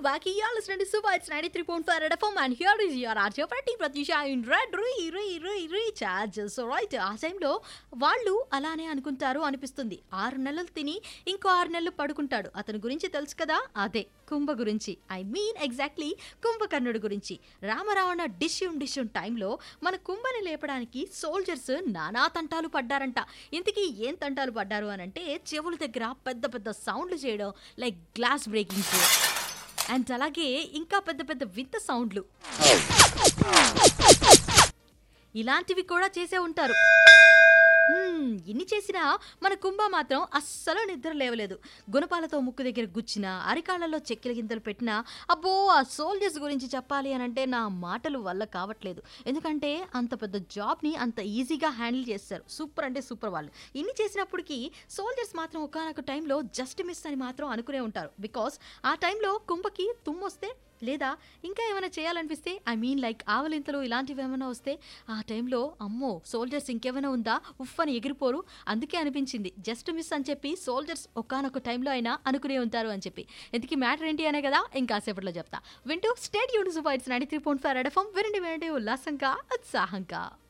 back. You're listening to Super. It's 93.5 Red FM, and here is your RJ Prati Pratisha in red re re re recharge. So right, ఆ టైంలో వాళ్ళు అలానే అనుకుంటారు అనిపిస్తుంది ఆరు నెలలు తిని ఇంకో ఆరు నెలలు పడుకుంటాడు అతని గురించి తెలుసు కదా అదే కుంభ గురించి ఐ మీన్ ఎగ్జాక్ట్లీ కుంభకర్ణుడు గురించి రామరావణ డిష్యూమ్ డిష్యూమ్ టైంలో మన కుంభని లేపడానికి సోల్జర్స్ నానా తంటాలు పడ్డారంట ఇంతకీ ఏం తంటాలు పడ్డారు అని అంటే చెవుల దగ్గర పెద్ద పెద్ద సౌండ్లు చేయడం లైక్ గ్లాస్ బ్రేకింగ్స్ అండ్ అలాగే ఇంకా పెద్ద పెద్ద వింత సౌండ్లు ఇలాంటివి కూడా చేసే ఉంటారు హ్మ్, ఇన్ని చేసినా మన కుంభ మాత్రం అస్సలు నిద్ర లేవలేదు గుణపాలతో ముక్కు దగ్గర గుచ్చిన అరికాళ్ళలో చెక్కిల గింతలు పెట్టినా అబ్బో ఆ సోల్జర్స్ గురించి చెప్పాలి అని అంటే నా మాటలు వల్ల కావట్లేదు ఎందుకంటే అంత పెద్ద జాబ్ని అంత ఈజీగా హ్యాండిల్ చేస్తారు సూపర్ అంటే సూపర్ వాళ్ళు ఇన్ని చేసినప్పటికీ సోల్జర్స్ మాత్రం ఒకనొక టైంలో జస్ట్ మిస్ అని మాత్రం అనుకునే ఉంటారు బికాస్ ఆ టైంలో కుంభకి తుమ్మొస్తే లేదా ఇంకా ఏమైనా చేయాలనిపిస్తే ఐ మీన్ లైక్ ఆవలింతలు ఇలాంటివి ఏమైనా వస్తే ఆ టైంలో అమ్మో సోల్జర్స్ ఇంకేమైనా ఉందా ఉఫ్ అని ఎగిరిపోరు అందుకే అనిపించింది జస్ట్ మిస్ అని చెప్పి సోల్జర్స్ ఒకనొక టైంలో అయినా అనుకునే ఉంటారు అని చెప్పి ఎందుకు మ్యాటర్ ఏంటి అనే కదా ఇంకాసేపట్లో చెప్తా వింటూ స్టేట్ యూనిస్ ఫైట్స్ నైన్టీ త్రీ పాయింట్ ఫైవ్ ఎడఫం వినండి వినండి ఉల్లాసంగా ఉత్సాహంగా